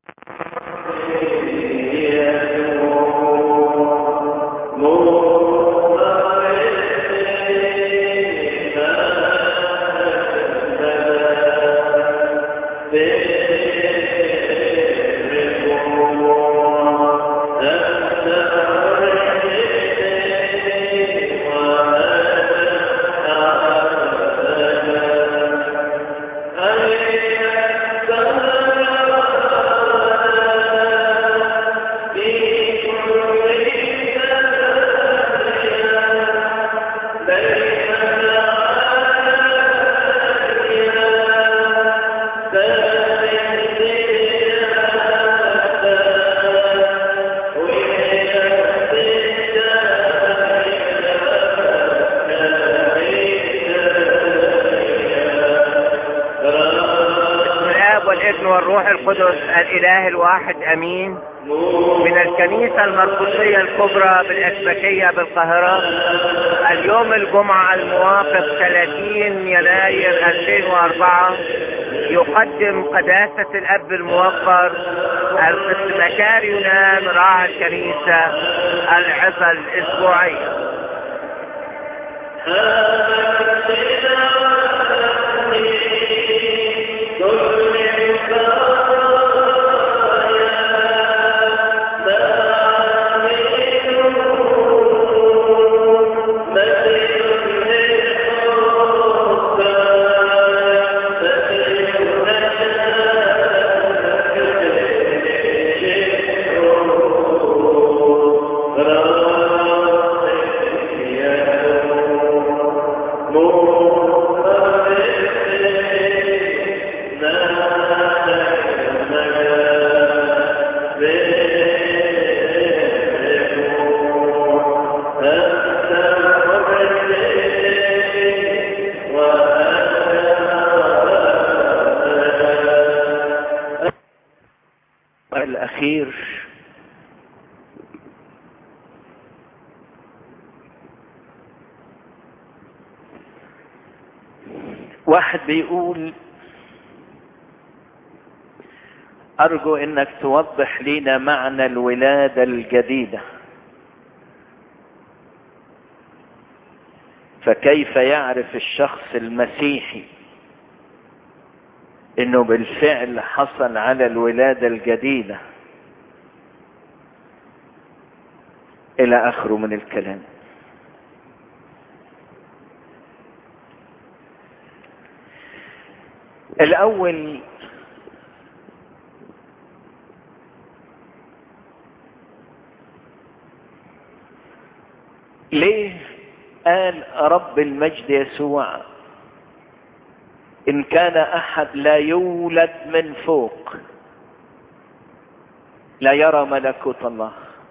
الإله الواحد أمين من الكنيسة المرقسية الكبرى بالأسبكية بالقاهرة اليوم الجمعة الموافق 30 يناير 2004 يقدم قداسة الأب الموقر القس يونان راعي الكنيسة العظة الأسبوعية بيقول ارجو انك توضح لنا معنى الولادة الجديدة فكيف يعرف الشخص المسيحي انه بالفعل حصل على الولادة الجديدة الى اخره من الكلام الاول ليه قال رب المجد يسوع ان كان احد لا يولد من فوق لا يرى ملكوت الله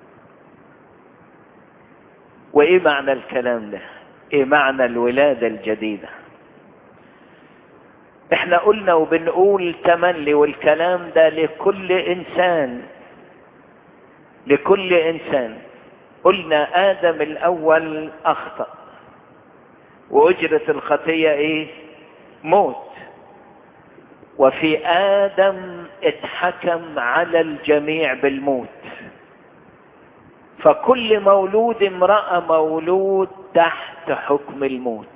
وايه معنى الكلام ده ايه معنى الولادة الجديدة احنا قلنا وبنقول تملي والكلام ده لكل انسان لكل انسان قلنا ادم الاول اخطأ واجرة الخطية ايه موت وفي ادم اتحكم على الجميع بالموت فكل مولود امرأة مولود تحت حكم الموت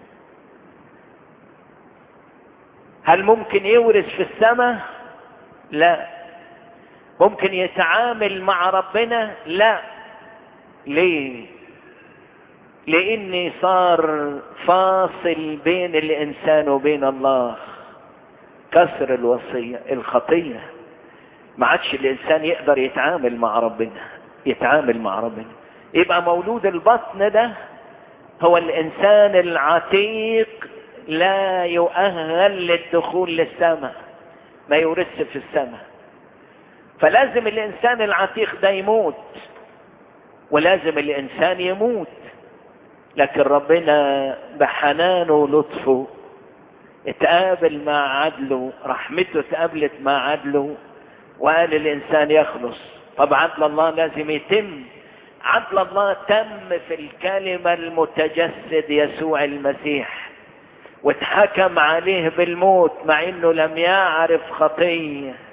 هل ممكن يورث في السماء لا ممكن يتعامل مع ربنا لا ليه لاني صار فاصل بين الانسان وبين الله كسر الوصية الخطية ما عادش الانسان يقدر يتعامل مع ربنا يتعامل مع ربنا يبقى مولود البطن ده هو الانسان العتيق لا يؤهل للدخول للسماء ما يورث في السماء فلازم الانسان العتيق ده يموت ولازم الانسان يموت لكن ربنا بحنانه ولطفه اتقابل مع عدله رحمته اتقابلت مع عدله وقال الانسان يخلص طب عدل الله لازم يتم عدل الله تم في الكلمة المتجسد يسوع المسيح واتحكم عليه بالموت مع انه لم يعرف خطيه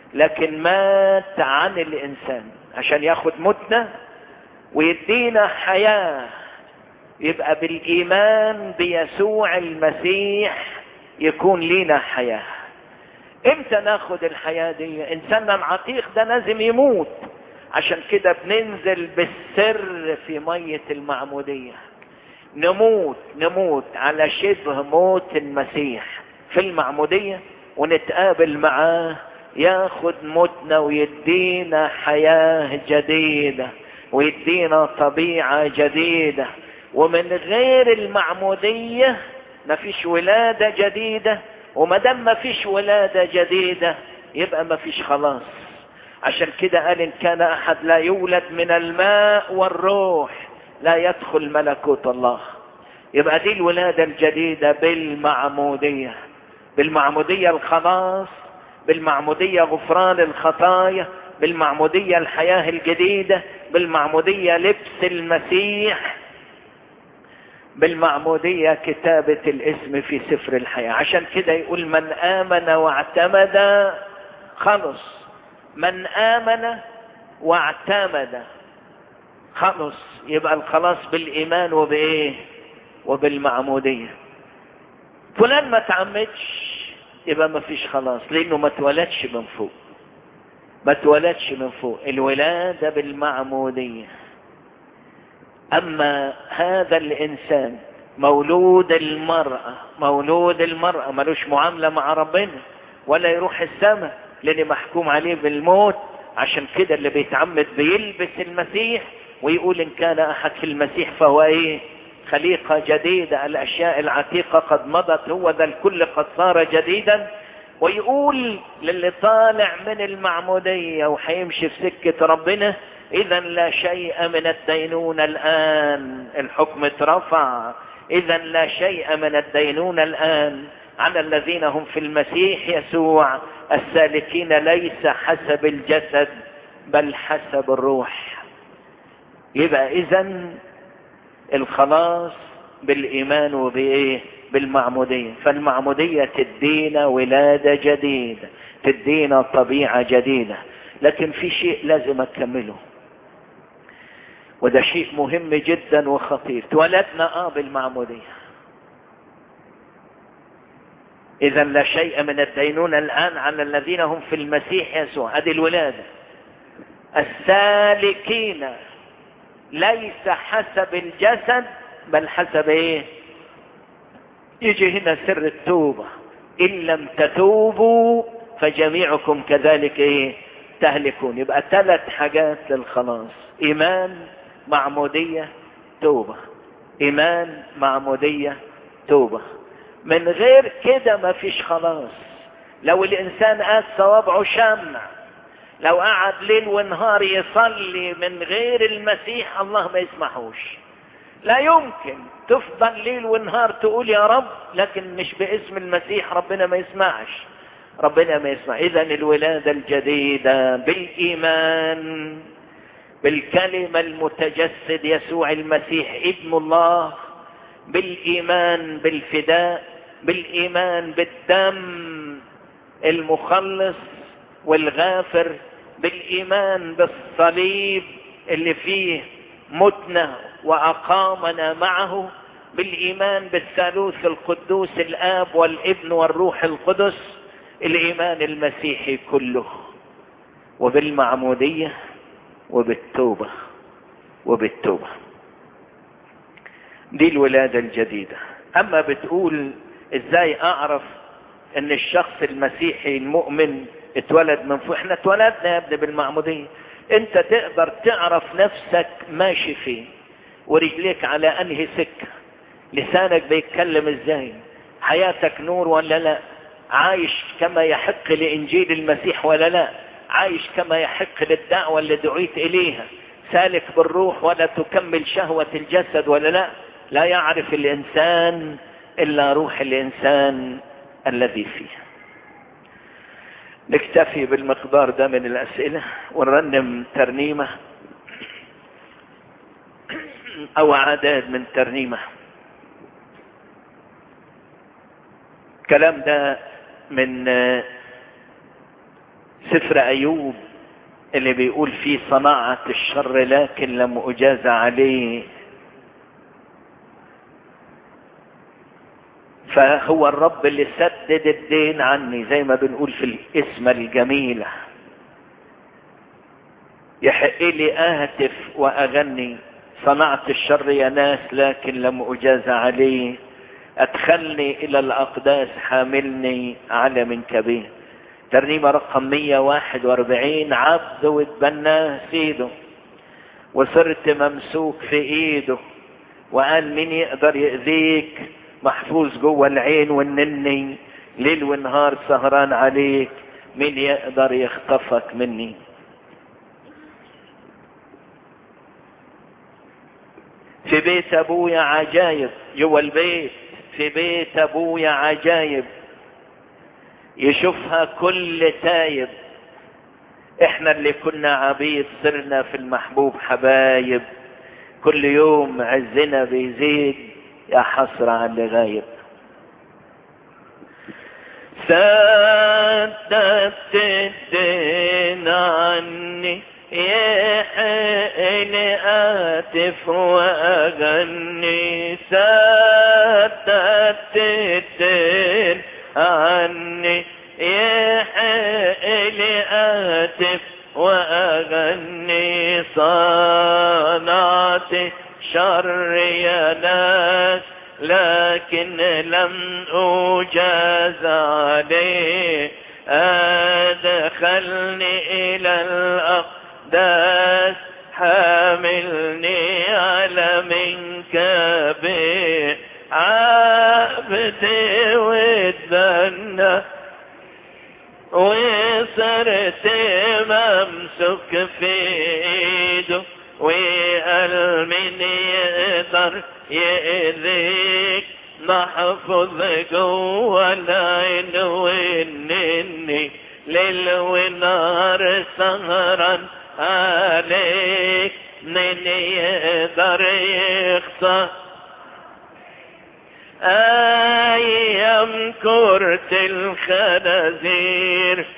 لكن مات عن الانسان عشان ياخد متنا ويدينا حياة يبقى بالايمان بيسوع المسيح يكون لينا حياة امتى ناخد الحياة دي انساننا العتيق ده لازم يموت عشان كده بننزل بالسر في مية المعمودية نموت نموت على شبه موت المسيح في المعمودية ونتقابل معاه ياخد موتنا ويدينا حياة جديدة ويدينا طبيعة جديدة ومن غير المعمودية مفيش ولادة جديدة وما دام مفيش ولادة جديدة يبقى مفيش خلاص عشان كده قال ان كان احد لا يولد من الماء والروح لا يدخل ملكوت الله يبقى دي الولادة الجديدة بالمعمودية بالمعمودية الخلاص بالمعمودية غفران الخطايا بالمعمودية الحياة الجديدة بالمعمودية لبس المسيح بالمعمودية كتابة الاسم في سفر الحياة عشان كده يقول من آمن واعتمد خلص من آمن واعتمد خلص يبقى الخلاص بالإيمان وبإيه وبالمعمودية فلان ما تعمدش يبقى ما فيش خلاص لأنه ما اتولدش من فوق ما اتولدش من فوق الولادة بالمعمودية أما هذا الإنسان مولود المرأة مولود المرأة ملوش معاملة مع ربنا ولا يروح السماء لأن محكوم عليه بالموت عشان كده اللي بيتعمد بيلبس المسيح ويقول إن كان أحد في المسيح فهو إيه خليقة جديدة الأشياء العتيقة قد مضت هو ذا الكل قد صار جديدا ويقول للي طالع من المعمودية وحيمشي في سكة ربنا إذا لا شيء من الدينونة الآن الحكم اترفع إذا لا شيء من الدينونة الآن على الذين هم في المسيح يسوع السالكين ليس حسب الجسد بل حسب الروح يبقى إذا الخلاص بالإيمان وبإيه بالمعمودية فالمعمودية تدينا ولادة جديدة تدينا طبيعة جديدة لكن في شيء لازم أكمله وده شيء مهم جدا وخطير اتولدنا اه بالمعمودية اذا لا شيء من الدينونة الان على الذين هم في المسيح يسوع هذه الولادة السالكين ليس حسب الجسد بل حسب ايه يجي هنا سر التوبة ان لم تتوبوا فجميعكم كذلك ايه تهلكون يبقى ثلاث حاجات للخلاص ايمان معمودية توبة ايمان معمودية توبة من غير كده ما فيش خلاص لو الانسان قاس صوابعه شمع لو قعد ليل ونهار يصلي من غير المسيح الله ما يسمحوش لا يمكن تفضل ليل ونهار تقول يا رب لكن مش باسم المسيح ربنا ما يسمعش ربنا ما يسمع اذا الولادة الجديدة بالايمان بالكلمة المتجسد يسوع المسيح ابن الله بالايمان بالفداء بالايمان بالدم المخلص والغافر بالايمان بالصليب اللي فيه متنا واقامنا معه بالايمان بالثالوث القدوس الاب والابن والروح القدس الايمان المسيحي كله وبالمعموديه وبالتوبه وبالتوبه دي الولاده الجديده اما بتقول ازاي اعرف ان الشخص المسيحي المؤمن اتولد من فوق احنا اتولدنا يا ابني بالمعموديه انت تقدر تعرف نفسك ماشي فين ورجليك على انهي سكه لسانك بيتكلم ازاي حياتك نور ولا لا عايش كما يحق لانجيل المسيح ولا لا عايش كما يحق للدعوه اللي دعيت اليها سالك بالروح ولا تكمل شهوه الجسد ولا لا لا يعرف الانسان الا روح الانسان الذي فيه نكتفي بالمقدار ده من الاسئله ونرنم ترنيمه او عدد من ترنيمه الكلام ده من سفر ايوب اللي بيقول فيه صناعة الشر لكن لم اجاز عليه فهو الرب اللي سدد الدين عني زي ما بنقول في الاسم الجميلة يحق لي اهتف واغني صنعت الشر يا ناس لكن لم اجاز عليه ادخلني الى الاقداس حاملني على من كبير ترنيمة رقم 141 عبد واتبناه سيده وصرت ممسوك في ايده وقال مين يقدر يأذيك محفوظ جوه العين والنني ليل ونهار سهران عليك مين يقدر يخطفك مني في بيت ابويا عجايب جوه البيت في بيت ابويا عجايب يشوفها كل تايب احنا اللي كنا عبيد صرنا في المحبوب حبايب كل يوم عزنا بيزيد يا حسرة على اللي غايب سددت الدين عني يحق لي آتف وأغني سددت الدين عني يحق لي آتف وأغني صنعت شر يا ناس لكن لم أجاز عليه أدخلني إلى الأقداس حاملني على منك به عبدي واتبنى وصرت ممسك في ايده وقال من يقدر يأذيك محفوظ جوه العين والنني ليل ونهار سهران عليك من يقدر يخطأ أيام كرة الخنازير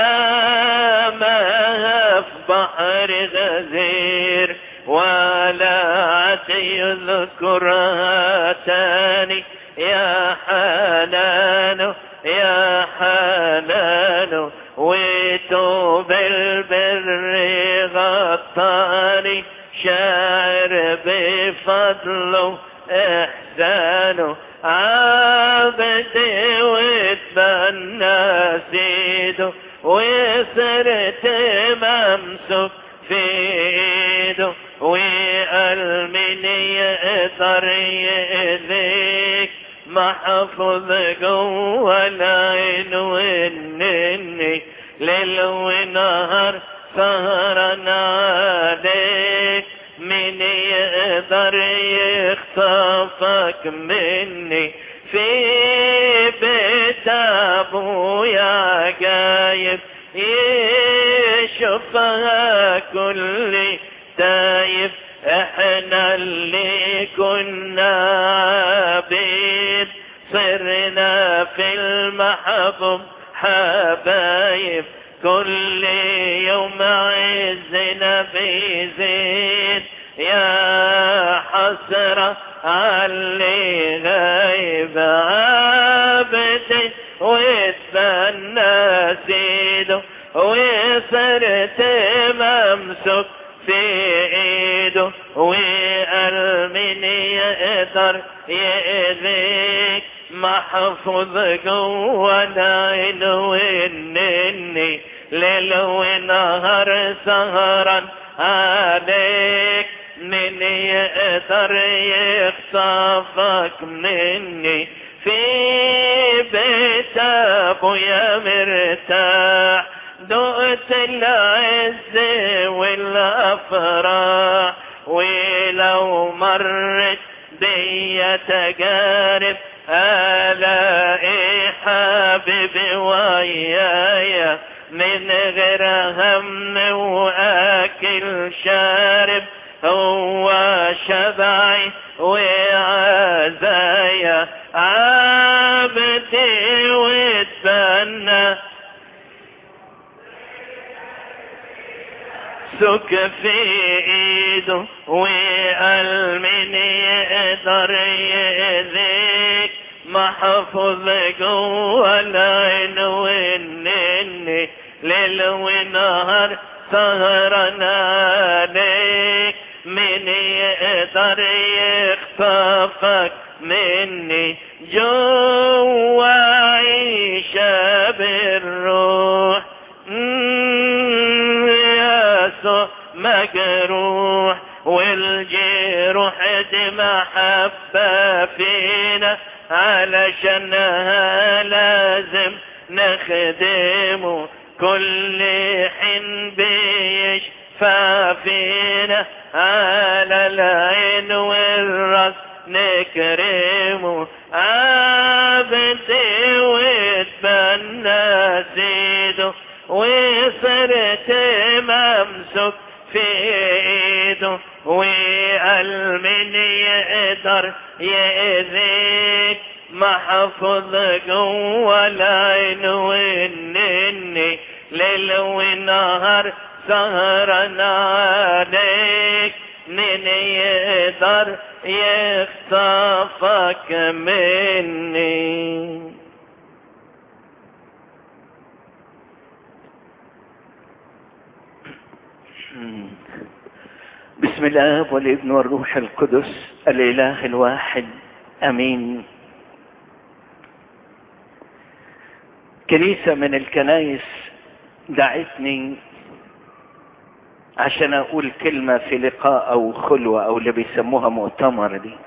رماها في بحر غزير ولا عاد يذكرها تاني يا حنان يا حنان وتوب البر غطاني شاعر بفضله احسانه عبدي واتبنى سيده وصرت ممسوك في ايده وقال من يقدر يأذيك محفوظ جوه العين والنني ليل ونهار سهران عليك من يقدر يخطفك مني في بيت ابويا جايب يشوفها كل تايب احنا اللي كنا عبيد صرنا في المحبوب حبايب كل يوم عزنا بيزيد يا حسرة علي غايب عبدي واتبنى سيده وصرت ممسوك في ايده وقال من يقدر يأذيك محفوظ جوه العين والنني ليل ونهار سهران عليك من يقدر يخطفك مني في بيت ابويا مرتاح دقت العز والافراح ولو مرت بي تجارب الاقي حبيبي ويايا من غير هم واكل شارب هو شبعي وعزايا عبدي واتبنى ممسوك في ايده وقال من يقدر يأذيك محفوظ جوه العين والنني ليل ونهار سهران عليك من يقدر يخطفك مني جوا عيشة بالروح يسوع مجروح والجروح دي محبة فينا علشانها لازم نخدمه كل حين بيشفى فينا على العين والراس نكرمه عبدي واتبنى سيده وصرت ممسوك في ايده وقال من يقدر يأذيك محفوظ جوه العين والنني ليل ونهار سهران عليك من يقدر يخطفك مني بسم الله والابن والروح القدس الاله الواحد امين كنيسة من الكنايس دعتني عشان اقول كلمة في لقاء او خلوة او اللي بيسموها مؤتمر دي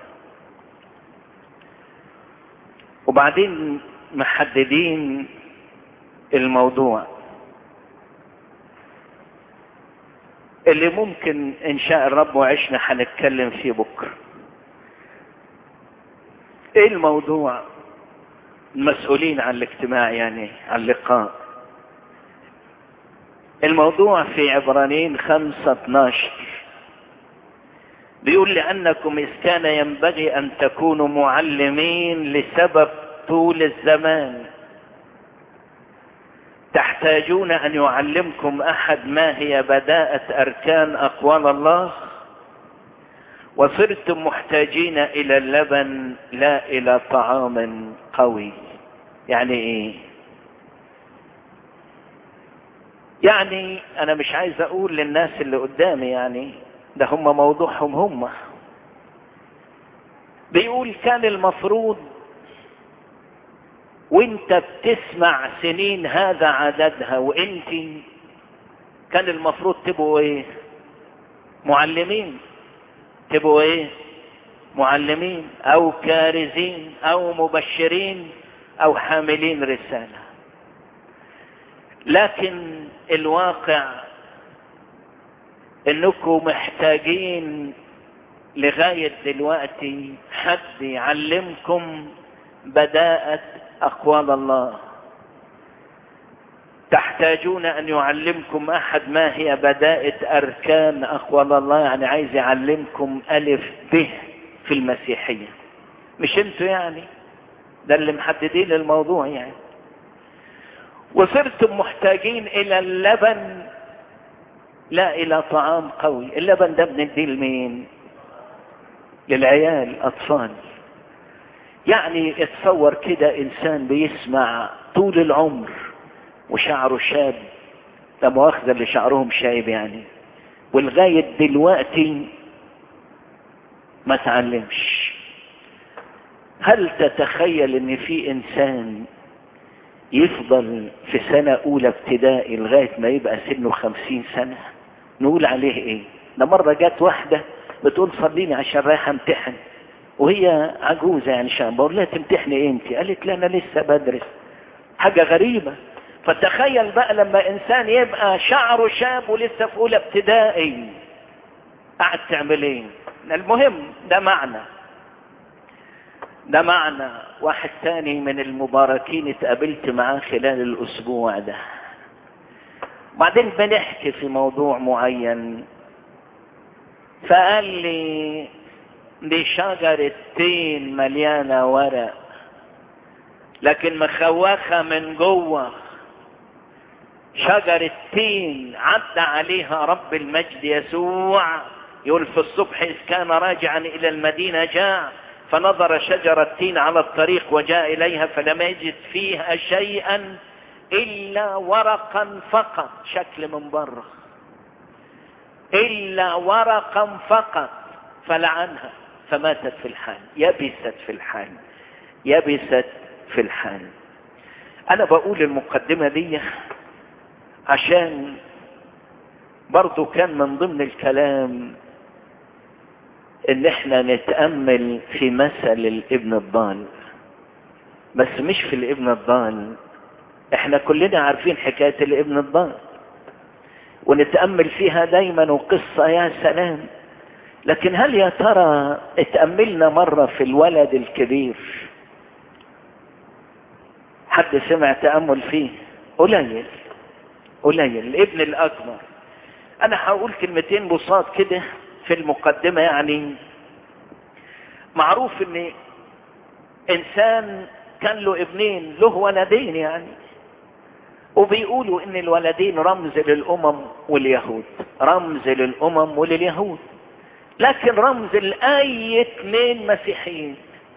وبعدين محددين الموضوع اللي ممكن ان شاء الرب وعشنا هنتكلم فيه بكره ايه الموضوع المسؤولين عن الاجتماع يعني عن اللقاء الموضوع في عبرانيين خمسة اتناشر بيقول لأنكم إذ كان ينبغي أن تكونوا معلمين لسبب طول الزمان تحتاجون أن يعلمكم أحد ما هي بداءة أركان أقوال الله وصرتم محتاجين إلى اللبن لا إلى طعام قوي يعني إيه يعني أنا مش عايز أقول للناس اللي قدامي يعني ده هم موضوعهم هم بيقول كان المفروض وانت بتسمع سنين هذا عددها وانت كان المفروض تبقوا ايه معلمين تبقوا ايه معلمين او كارزين او مبشرين او حاملين رسالة لكن الواقع انكم محتاجين لغاية دلوقتي حد يعلمكم بداءة اقوال الله تحتاجون ان يعلمكم احد ما هي بداءة اركان اقوال الله يعني عايز يعلمكم الف ب في المسيحية مش انتوا يعني ده اللي محددين الموضوع يعني وصرتم محتاجين الى اللبن لا الى طعام قوي اللبن ده بنديه لمين للعيال اطفال يعني اتصور كده انسان بيسمع طول العمر وشعره شاب لا مؤاخذة اللي شعرهم شايب يعني ولغاية دلوقتي ما تعلمش هل تتخيل ان في انسان يفضل في سنة اولى ابتدائي لغاية ما يبقى سنه خمسين سنة نقول عليه ايه ده مرة جت واحدة بتقول صليني عشان رايحة امتحن وهي عجوزة يعني شاب بقول لها تمتحني ايه انت قالت لا انا لسه بدرس حاجة غريبة فتخيل بقى لما انسان يبقى شعره شاب ولسه في اولى ابتدائي قاعد تعمل ايه المهم ده معنى ده معنى واحد تاني من المباركين اتقابلت معاه خلال الاسبوع ده بعدين بنحكي في موضوع معين فقال لي دي شجرة تين مليانة ورق لكن مخوخة من جوه شجرة تين عدى عليها رب المجد يسوع يقول في الصبح إذ كان راجعا إلى المدينة جاء فنظر شجرة تين على الطريق وجاء إليها فلم يجد فيها شيئا إلا ورقا فقط شكل من بره إلا ورقا فقط فلعنها فماتت في الحال يبست في الحال يبست في الحال أنا بقول المقدمة دي عشان برضو كان من ضمن الكلام ان احنا نتأمل في مثل الابن الضال بس مش في الابن الضال احنا كلنا عارفين حكاية الابن الضال ونتأمل فيها دايما وقصة يا سلام لكن هل يا ترى اتأملنا مرة في الولد الكبير حد سمع تأمل فيه قليل قليل الابن الأكبر أنا هقول كلمتين بساط كده في المقدمة يعني معروف ان انسان كان له ابنين له ولدين يعني وبيقولوا ان الولدين رمز للامم واليهود رمز للامم ولليهود لكن رمز لاي اثنين مسيحيين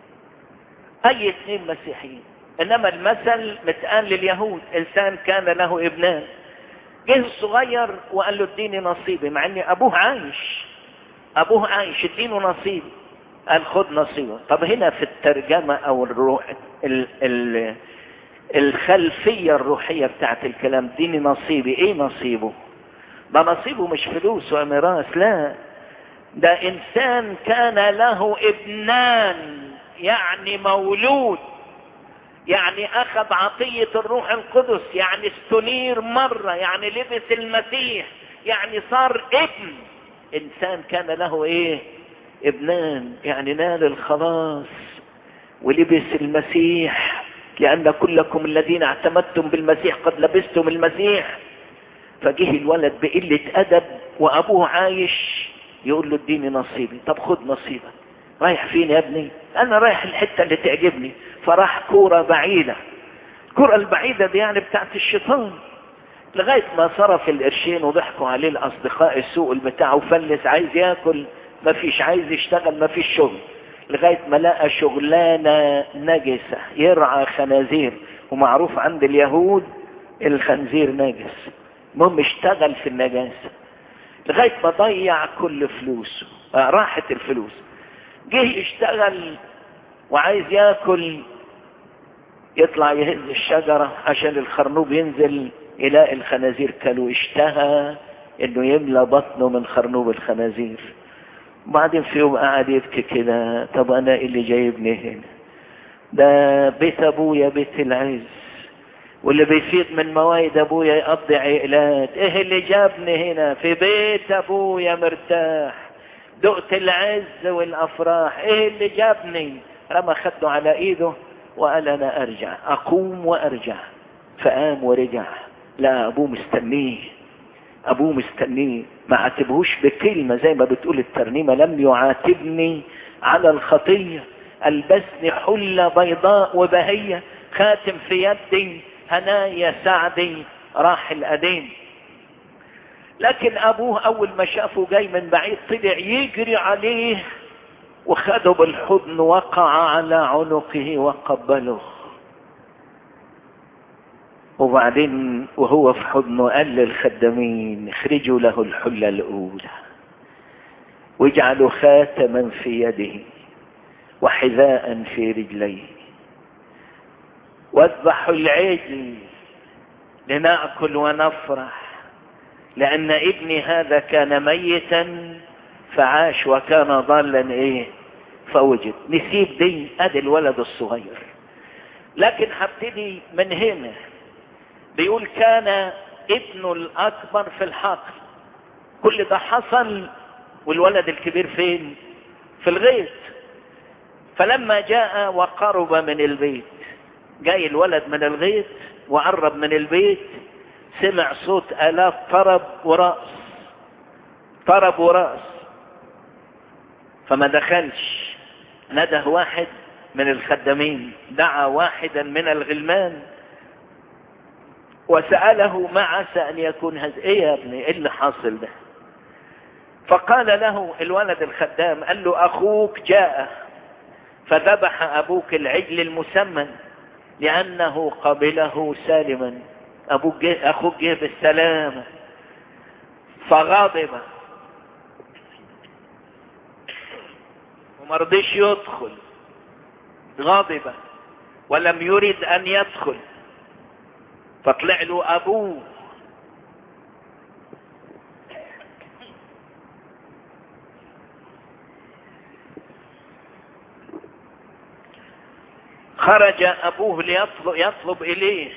اي اثنين مسيحيين انما المثل متقال لليهود انسان كان له ابنان جه الصغير وقال له اديني نصيبي مع ان ابوه عايش ابوه عايش ادينه نصيبي قال خد نصيبه طب هنا في الترجمة او الروح ال ال الخلفية الروحية بتاعت الكلام اديني نصيبي ايه نصيبه ده نصيبه مش فلوس وميراث لا ده انسان كان له ابنان يعني مولود يعني اخذ عطية الروح القدس يعني استنير مرة يعني لبس المسيح يعني صار ابن انسان كان له ايه ابنان يعني نال الخلاص ولبس المسيح لان كلكم الذين اعتمدتم بالمسيح قد لبستم المسيح فجه الولد بقلة ادب وابوه عايش يقول له اديني نصيبي طب خد نصيبك رايح فين يا ابني انا رايح الحتة اللي تعجبني فراح كورة بعيدة الكورة البعيدة دي يعني بتاعت الشيطان لغاية ما صرف القرشين وضحكوا عليه الأصدقاء السوق بتاعه فلس عايز ياكل مفيش عايز يشتغل مفيش شغل لغاية ما لقى شغلانة نجسة يرعى خنازير ومعروف عند اليهود الخنزير نجس المهم اشتغل في النجاسة لغاية ما ضيع كل فلوسه راحت الفلوس جه يشتغل وعايز ياكل يطلع يهز الشجرة عشان الخرنوب ينزل يلاقي الخنازير كانوا اشتهى انه يملى بطنه من خرنوب الخنازير وبعدين في يوم قعد يبكي كده طب انا إيه اللي جايبني هنا ده بيت ابويا بيت العز واللي بيفيض من موايد ابويا يقضي عقلات ايه اللي جابني هنا في بيت ابويا مرتاح دقت العز والافراح ايه اللي جابني رمى خده على ايده وقال انا ارجع اقوم وارجع فقام ورجع لا ابوه مستنيه ابوه مستنيه ما عاتبهوش بكلمة زي ما بتقول الترنيمة لم يعاتبني على الخطية البسني حلة بيضاء وبهية خاتم في يدي هنايا سعدي راح القديم لكن ابوه اول ما شافه جاي من بعيد طلع يجري عليه وخده بالحضن وقع على عنقه وقبله وبعدين وهو في حضنه قال للخدامين اخرجوا له الحلة الأولى واجعلوا خاتما في يده وحذاء في رجليه واذبحوا العجل لنأكل ونفرح لأن ابني هذا كان ميتا فعاش وكان ضالا ايه فوجد نسيب دي ادي الولد الصغير لكن هبتدي من هنا بيقول كان ابنه الاكبر في الحقل كل ده حصل والولد الكبير فين في الغيط فلما جاء وقرب من البيت جاي الولد من الغيط وقرب من البيت سمع صوت الاف طرب ورأس طرب ورأس فما دخلش نده واحد من الخدامين دعا واحدا من الغلمان وسأله ما عسى أن يكون هذا إيه يا ابني إيه اللي حاصل ده فقال له الولد الخدام قال له أخوك جاء فذبح أبوك العجل المسمن لأنه قبله سالما أبوك جه أخوك جه بالسلامة فغضب وما رضيش يدخل غضب ولم يرد أن يدخل فطلع له أبوه خرج أبوه ليطلب يطلب إليه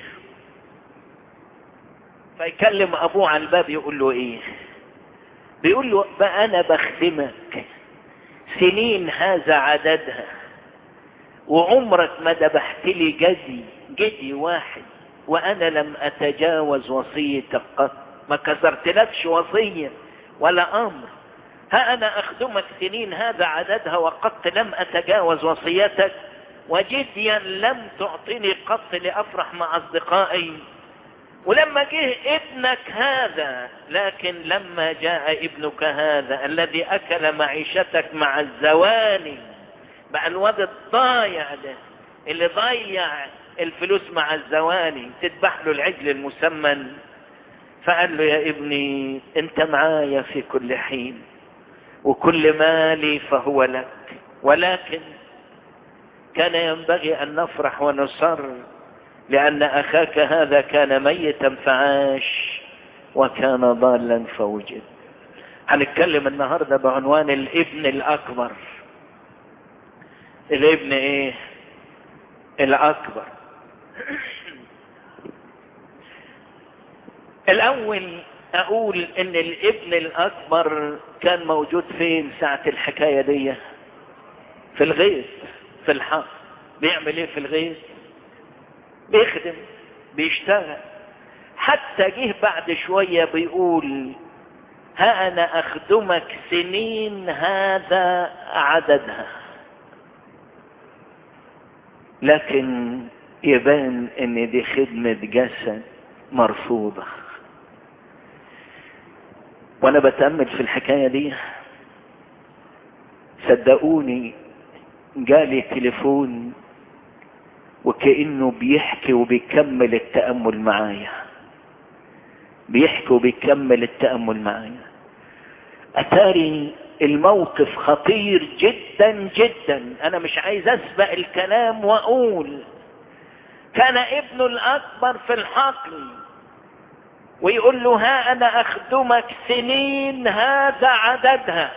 فيكلم أبوه على الباب يقول له إيه بيقول له بقى أنا بخدمك سنين هذا عددها وعمرك ما ذبحت لي جدي جدي واحد وأنا لم أتجاوز وصيتك قط ما كسرتلكش وصية ولا أمر ها أنا أخدمك سنين هذا عددها وقد لم أتجاوز وصيتك وجديا لم تعطني قط لأفرح مع أصدقائي ولما جه ابنك هذا لكن لما جاء ابنك هذا الذي أكل معيشتك مع الزواني بقى الواد الضايع ده اللي ضيع الفلوس مع الزواني تذبح له العجل المسمن فقال له يا ابني انت معايا في كل حين وكل مالي فهو لك ولكن كان ينبغي أن نفرح ونصر لأن أخاك هذا كان ميتا فعاش وكان ضالا فوجد هنتكلم النهاردة بعنوان الابن الأكبر الابن ايه الأكبر الأول أقول إن الابن الأكبر كان موجود فين ساعة الحكاية دي في الغيث في الحق بيعمل ايه في الغيث بيخدم بيشتغل حتى جه بعد شوية بيقول ها أنا أخدمك سنين هذا عددها لكن يبان ان دي خدمة جسد مرفوضة وانا بتأمل في الحكاية دي صدقوني جالي تليفون وكأنه بيحكي وبيكمل التأمل معايا بيحكي وبيكمل التأمل معايا أتاري الموقف خطير جدا جدا أنا مش عايز أسبق الكلام وأقول كان ابنه الأكبر في الحقل ويقول له ها أنا أخدمك سنين هذا عددها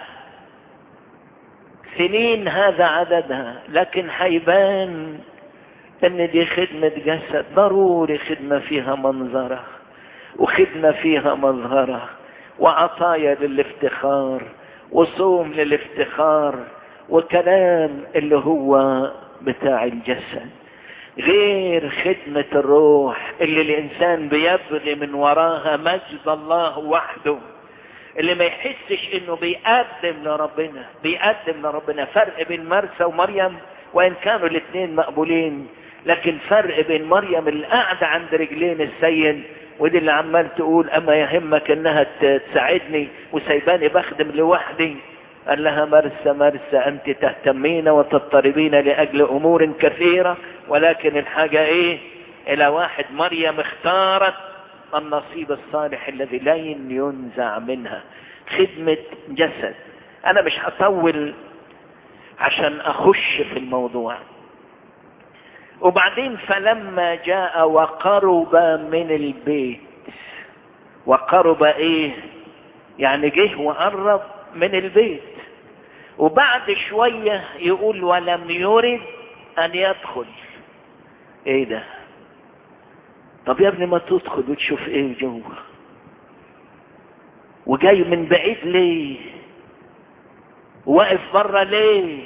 سنين هذا عددها لكن حيبان ان دي خدمة جسد ضروري خدمة فيها منظرة وخدمة فيها مظهرة وعطايا للافتخار وصوم للافتخار وكلام اللي هو بتاع الجسد غير خدمة الروح اللي الانسان بيبغي من وراها مجد الله وحده اللي ما يحسش انه بيقدم لربنا بيقدم لربنا فرق بين مرسى ومريم وان كانوا الاثنين مقبولين لكن فرق بين مريم اللي قاعدة عند رجلين السيد ودي اللي عمال تقول اما يهمك انها تساعدني وسايباني بخدم لوحدي قال لها مرسى مرسى انت تهتمين وتضطربين لاجل امور كثيرة ولكن الحاجة ايه الى واحد مريم اختارت النصيب الصالح الذي لا ينزع منها خدمة جسد انا مش هطول عشان اخش في الموضوع وبعدين فلما جاء وقرب من البيت وقرب ايه يعني جه وقرب من البيت وبعد شوية يقول ولم يرد ان يدخل ايه ده طب يا ابني ما تدخل وتشوف ايه جوه وجاي من بعيد ليه واقف بره ليه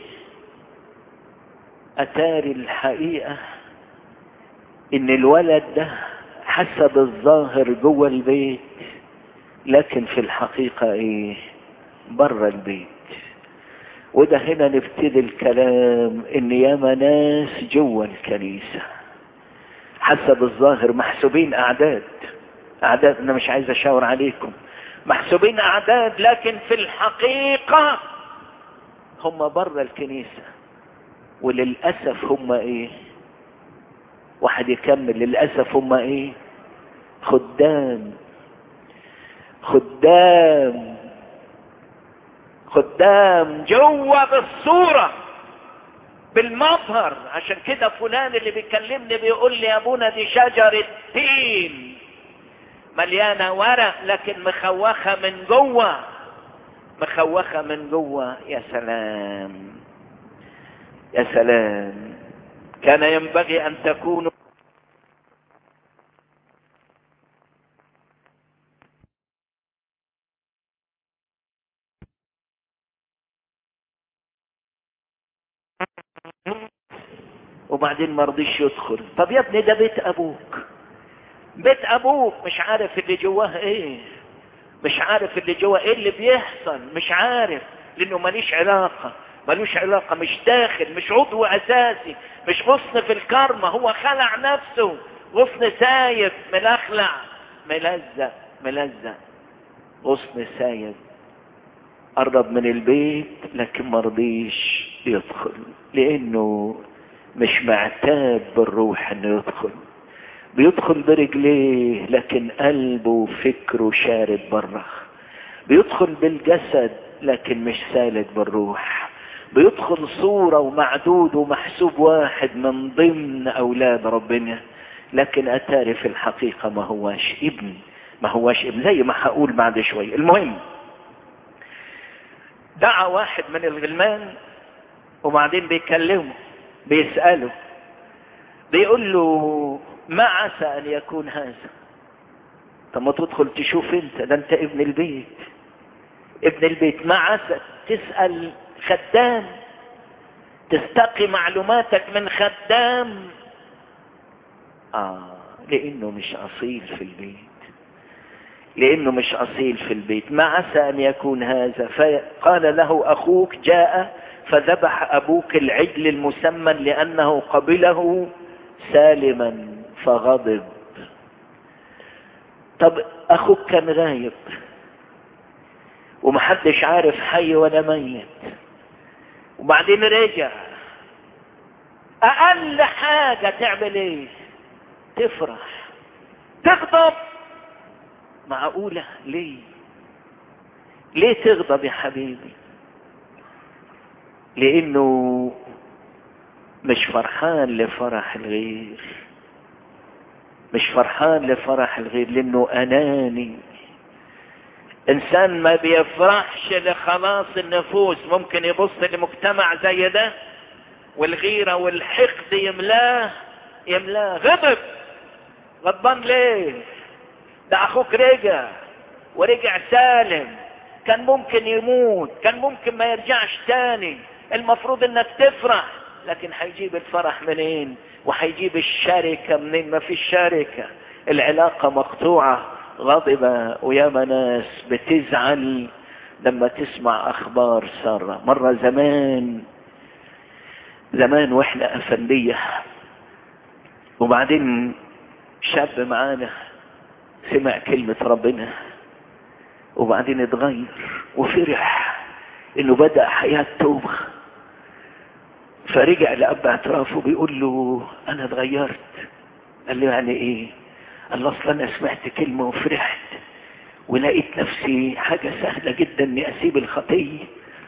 اتاري الحقيقة ان الولد ده حسب الظاهر جوه البيت لكن في الحقيقة ايه بره البيت وده هنا نبتدي الكلام ان ياما ناس جوه الكنيسة حسب الظاهر محسوبين اعداد اعداد انا مش عايز اشاور عليكم محسوبين اعداد لكن في الحقيقة هم بره الكنيسة وللأسف هم ايه واحد يكمل للأسف هم ايه خدام خدام خدام جوه بالصورة بالمظهر عشان كده فلان اللي بيكلمني بيقول لي يا ابونا دي شجرة تين مليانة ورق لكن مخوخة من جوه مخوخة من جوه يا سلام يا سلام كان ينبغي ان تكونوا وبعدين ما رضيش يدخل طب يا ابني ده بيت ابوك بيت ابوك مش عارف اللي جواه ايه مش عارف اللي جواه ايه اللي بيحصل مش عارف لانه ماليش علاقة ملوش علاقة مش داخل مش عضو اساسي مش غصن في الكرمة هو خلع نفسه غصن سايب ملخلع ملزق ملزق غصن سايب قرب من البيت لكن مرضيش يدخل لانه مش معتاد بالروح انه يدخل بيدخل برجليه لكن قلبه وفكره شارد بره بيدخل بالجسد لكن مش سالك بالروح بيدخل صورة ومعدود ومحسوب واحد من ضمن أولاد ربنا لكن أتاري في الحقيقة ما هواش ابن ما هواش ابن زي ما هقول بعد شوي المهم دعا واحد من الغلمان وبعدين بيكلمه بيسأله بيقول له ما عسى ان يكون هذا طب ما تدخل تشوف انت ده انت ابن البيت ابن البيت ما عسى تسأل خدام تستقي معلوماتك من خدام اه لانه مش اصيل في البيت لانه مش اصيل في البيت ما عسى ان يكون هذا فقال له اخوك جاء فذبح ابوك العجل المسمن لانه قبله سالما فغضب طب اخوك كان غايب ومحدش عارف حي ولا ميت وبعدين رجع اقل حاجة تعمل ايه تفرح تغضب معقولة ليه ليه تغضب يا حبيبي لانه مش فرحان لفرح الغير مش فرحان لفرح الغير لانه اناني انسان ما بيفرحش لخلاص النفوس ممكن يبص لمجتمع زي ده والغيرة والحقد يملاه يملاه غضب غضبان ليه ده اخوك رجع ورجع سالم كان ممكن يموت كان ممكن ما يرجعش تاني المفروض انك تفرح لكن هيجيب الفرح منين وهيجيب الشركة منين ما فيش شركة العلاقة مقطوعة غاضبة وياما ناس بتزعل لما تسمع اخبار سارة مرة زمان زمان واحنا افندية وبعدين شاب معانا سمع كلمة ربنا وبعدين اتغير وفرح انه بدأ حياة توبة فرجع لأب اعترافه بيقول له انا اتغيرت قال له يعني ايه قال له اصلا انا سمعت كلمة وفرحت ولقيت نفسي حاجة سهلة جدا اني اسيب الخطية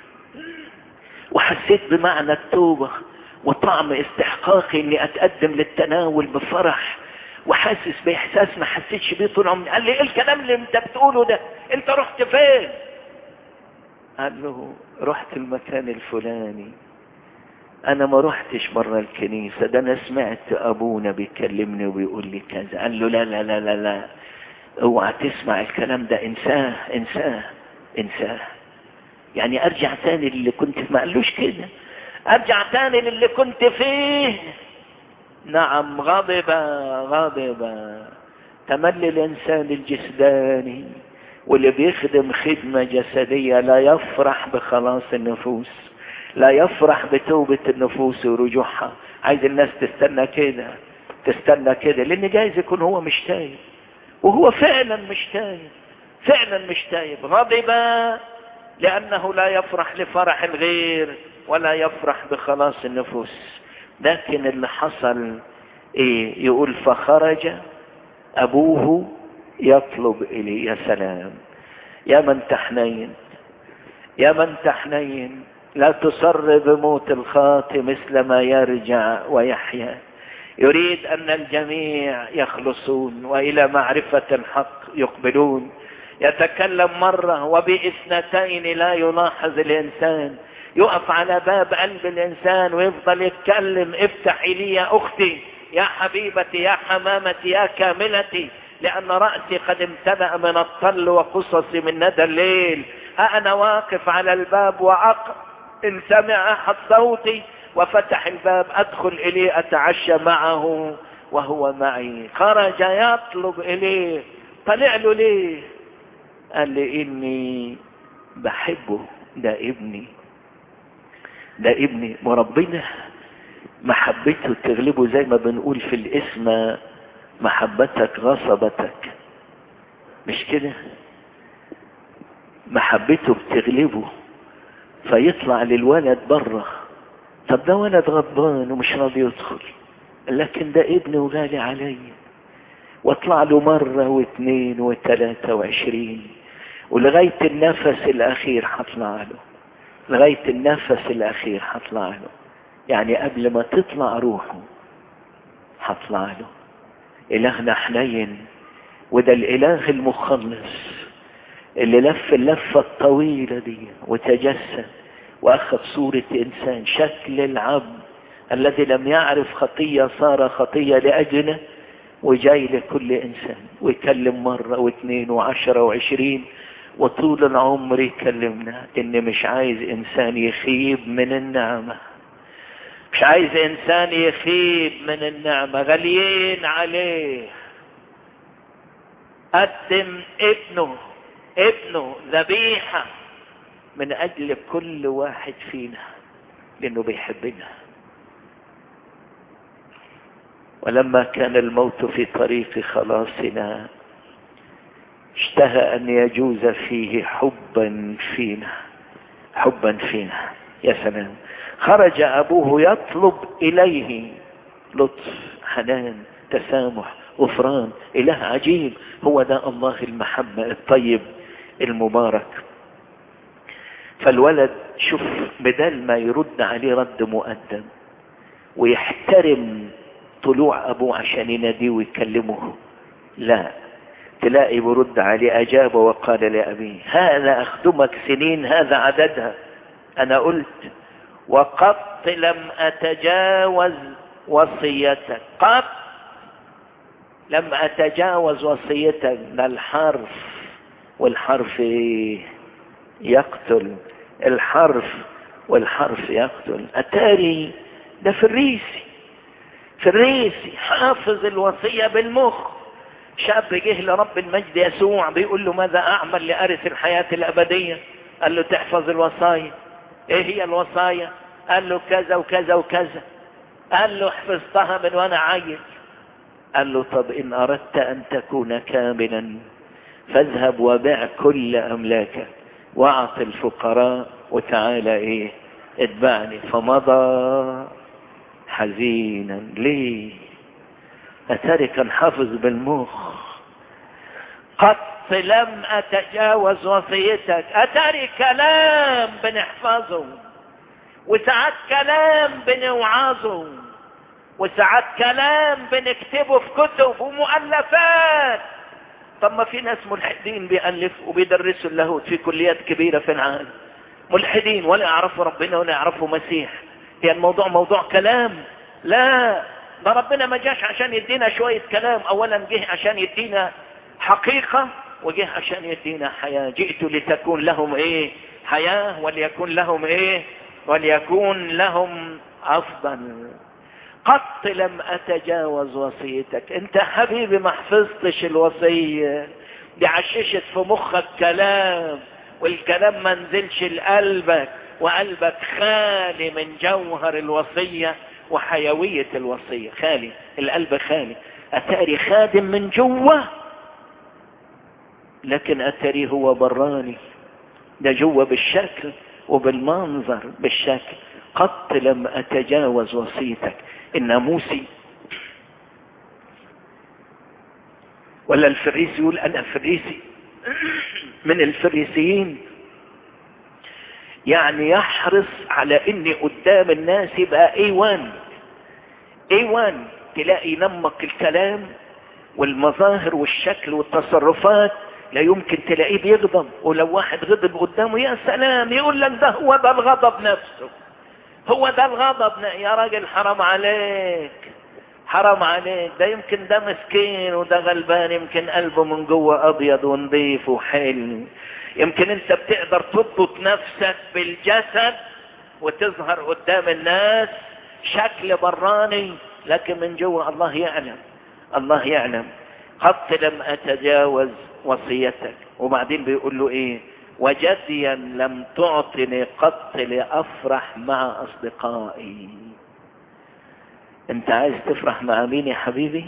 وحسيت بمعنى التوبة وطعم استحقاقي اني اتقدم للتناول بفرح وحاسس باحساس ما حسيتش بيه طول عمري قال لي ايه الكلام اللي انت بتقوله ده انت رحت فين قال له رحت المكان الفلاني انا ما رحتش بره الكنيسة ده انا سمعت ابونا بيكلمني وبيقول لي كذا قال له لا لا لا لا لا اوعى تسمع الكلام ده انساه انساه انساه يعني ارجع تاني للي كنت ما قالوش كده ارجع تاني للي كنت فيه نعم غضب غضب تملي الانسان الجسداني واللي بيخدم خدمة جسدية لا يفرح بخلاص النفوس لا يفرح بتوبة النفوس ورجوعها عايز الناس تستنى كده تستنى كده لان جايز يكون هو مش تايب وهو فعلا مش تايب فعلا مش تايب غضب لانه لا يفرح لفرح الغير ولا يفرح بخلاص النفوس لكن اللي حصل ايه يقول فخرج ابوه يطلب اليه يا سلام يا من تحنين يا من تحنين لا تصر بموت الخاطئ مثل ما يرجع ويحيا يريد ان الجميع يخلصون والى معرفة الحق يقبلون يتكلم مرة وباثنتين لا يلاحظ الانسان يقف على باب قلب الانسان ويفضل يتكلم افتحي لي يا اختي يا حبيبتي يا حمامتي يا كاملتي لان رأسي قد امتلأ من الطل وقصصي من ندى الليل ها انا واقف على الباب وأق ان سمع احد صوتي وفتح الباب ادخل اليه اتعشى معه وهو معي خرج يطلب اليه طلع له ليه قال لي اني بحبه ده ابني ده ابني وربنا محبته تغلبه زي ما بنقول في الاسم محبتك غصبتك مش كده محبته بتغلبه فيطلع للولد بره طب ده ولد غضبان ومش راضي يدخل لكن ده ابني وغالي عليا واطلع له مرة واثنين وثلاثة وعشرين ولغاية النفس الاخير هطلع له لغاية النفس الاخير هطلع له يعني قبل ما تطلع روحه هطلع له الهنا حنين وده الاله المخلص اللي لف اللفة الطويلة دي وتجسد واخذ صورة انسان شكل العبد الذي لم يعرف خطية صار خطية لاجلنا وجاي لكل انسان ويكلم مرة واثنين وعشرة وعشرين وطول العمر يكلمنا ان مش عايز انسان يخيب من النعمة مش عايز انسان يخيب من النعمة غاليين عليه قدم ابنه ابنه ذبيحة من اجل كل واحد فينا لانه بيحبنا ولما كان الموت في طريق خلاصنا اشتهى ان يجوز فيه حبا فينا حبا فينا يا سلام خرج ابوه يطلب اليه لطف حنان تسامح غفران اله عجيب هو ده الله المحبة الطيب المبارك فالولد شوف بدل ما يرد عليه رد مؤدب ويحترم طلوع ابوه عشان يناديه ويكلمه لا تلاقي برد عليه اجاب وقال لابيه هذا اخدمك سنين هذا عددها انا قلت وقط لم اتجاوز وصيتك قط لم اتجاوز وصيتك ده الحرف والحرف يقتل الحرف والحرف يقتل اتاري ده في الريسي في الريسي حافظ الوصية بالمخ شاب جه لرب المجد يسوع بيقول له ماذا اعمل لارث الحياة الابدية قال له تحفظ الوصايا ايه هي الوصايا قال له كذا وكذا وكذا قال له حفظتها من وانا عيل قال له طب ان اردت ان تكون كاملا فاذهب وبيع كل املاكك واعط الفقراء وتعالى ايه اتبعني فمضى حزينا ليه اتاري كان حافظ بالمخ قط لم اتجاوز وصيتك اتاري كلام بنحفظه وساعات كلام بنوعظه وساعات كلام بنكتبه في كتب ومؤلفات طب ما في ناس ملحدين بيألفوا وبيدرسوا اللاهوت في كليات كبيرة في العالم ملحدين ولا يعرفوا ربنا ولا يعرفوا مسيح هي الموضوع موضوع كلام لا ده ربنا ما جاش عشان يدينا شوية كلام اولا جه عشان يدينا حقيقة وجه عشان يدينا حياة جئت لتكون لهم ايه حياة وليكون لهم ايه وليكون لهم افضل قط لم اتجاوز وصيتك انت حبيبي ما حفظتش الوصية دي عششت في مخك كلام والكلام ما نزلش لقلبك وقلبك خالي من جوهر الوصية وحيوية الوصية خالي القلب خالي اتاري خادم من جوه لكن اتاري هو براني ده جوه بالشكل وبالمنظر بالشكل قط لم اتجاوز وصيتك الناموسي ولا الفريسي يقول انا فريسي من الفريسيين يعني يحرص على اني قدام الناس يبقى اي وان اي وان تلاقي نمق الكلام والمظاهر والشكل والتصرفات لا يمكن تلاقيه بيغضب ولو واحد غضب قدامه يا سلام يقول لك ده هو ده الغضب نفسه هو ده الغضب يا راجل حرام عليك حرام عليك ده يمكن ده مسكين وده غلبان يمكن قلبه من جوه ابيض ونظيف وحلو يمكن انت بتقدر تضبط نفسك بالجسد وتظهر قدام الناس شكل براني لكن من جوه الله يعلم الله يعلم قد لم اتجاوز وصيتك وبعدين بيقول له ايه وجديا لم تعطني قط لافرح مع اصدقائي انت عايز تفرح مع مين يا حبيبي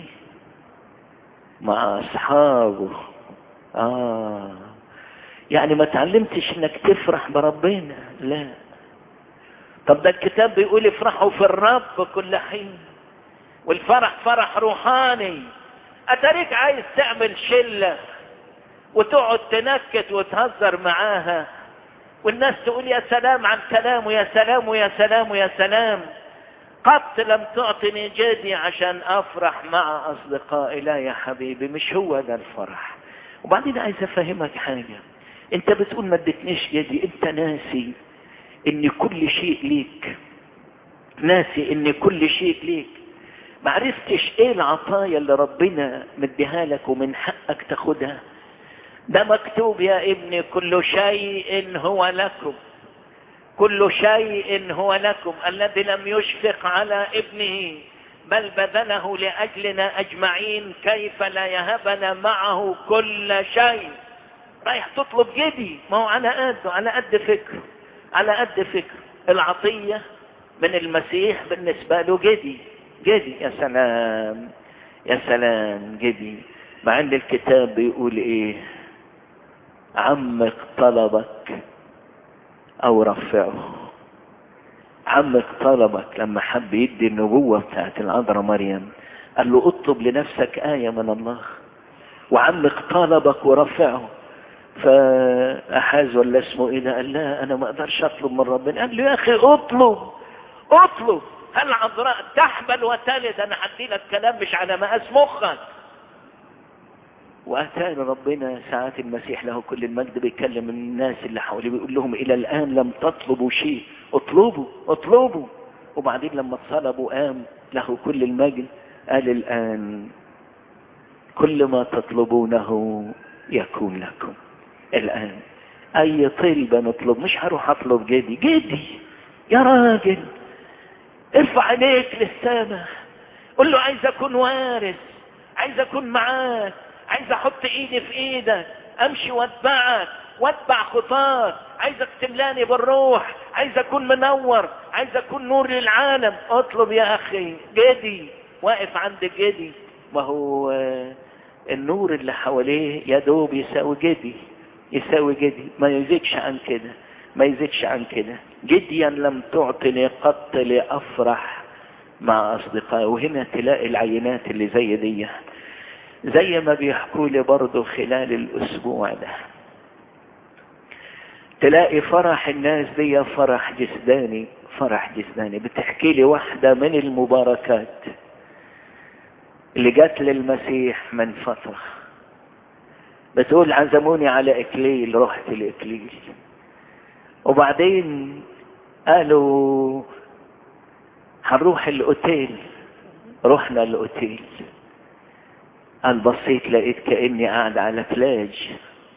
مع اصحابه اه يعني ما تعلمتش انك تفرح بربنا لا طب ده الكتاب بيقول افرحوا في الرب كل حين والفرح فرح روحاني اتاريك عايز تعمل شلة وتقعد تنكت وتهزر معاها والناس تقول يا سلام عن كلامه يا سلام ويا سلام ويا سلام قط لم تعطني جدي عشان افرح مع اصدقائي لا يا حبيبي مش هو ده الفرح وبعدين عايز افهمك حاجة انت بتقول ما ادتنيش جدي انت ناسي ان كل شيء ليك ناسي ان كل شيء ليك ما عرفتش ايه العطايا اللي ربنا مديها لك ومن حقك تاخدها ده مكتوب يا ابني كل شيء هو لكم كل شيء هو لكم الذي لم يشفق على ابنه بل بذله لأجلنا أجمعين كيف لا يهبنا معه كل شيء رايح تطلب جدي ما هو على قده على قد فكره على قد فكره العطية من المسيح بالنسبة له جدي جدي يا سلام يا سلام جدي مع ان الكتاب بيقول ايه عمق طلبك او رفعه عمك طلبك لما حب يدي النبوة بتاعت العذراء مريم قال له اطلب لنفسك آية من الله وعمك طلبك ورفعه فأحاز ولا اسمه ايه ده قال لا انا ما اقدرش اطلب من ربنا قال له يا اخي اطلب اطلب هل عذراء تحبل وتلد انا هدي لك كلام مش على مقاس مخك واتاني ربنا ساعات المسيح له كل المجد بيكلم الناس اللي حواليه بيقول لهم الى الان لم تطلبوا شيء اطلبوا اطلبوا وبعدين لما طلبوا قام له كل المجد قال الان كل ما تطلبونه يكون لكم الان اي طلبة نطلب مش هروح اطلب جدي جدي يا راجل ارفع عينيك للسماء قل له عايز اكون وارث عايز اكون معاك عايز احط ايدي في ايدك امشي واتبعك واتبع خطاك عايزك تملاني بالروح عايز اكون منور عايز اكون نور للعالم اطلب يا اخي جدي واقف عند جدي ما هو النور اللي حواليه يا دوب يساوي جدي يساوي جدي ما يزيدش عن كده ما يزيدش عن كده جديا لم تعطني قط لافرح مع اصدقائي وهنا تلاقي العينات اللي زي دي زي ما بيحكوا لي برضه خلال الاسبوع ده تلاقي فرح الناس دي فرح جسداني فرح جسداني بتحكي لي واحدة من المباركات اللي جات للمسيح من فترة بتقول عزموني على اكليل رحت الاكليل وبعدين قالوا هنروح الاوتيل رحنا الاوتيل قال بصيت لقيت كأني قاعد على بلاج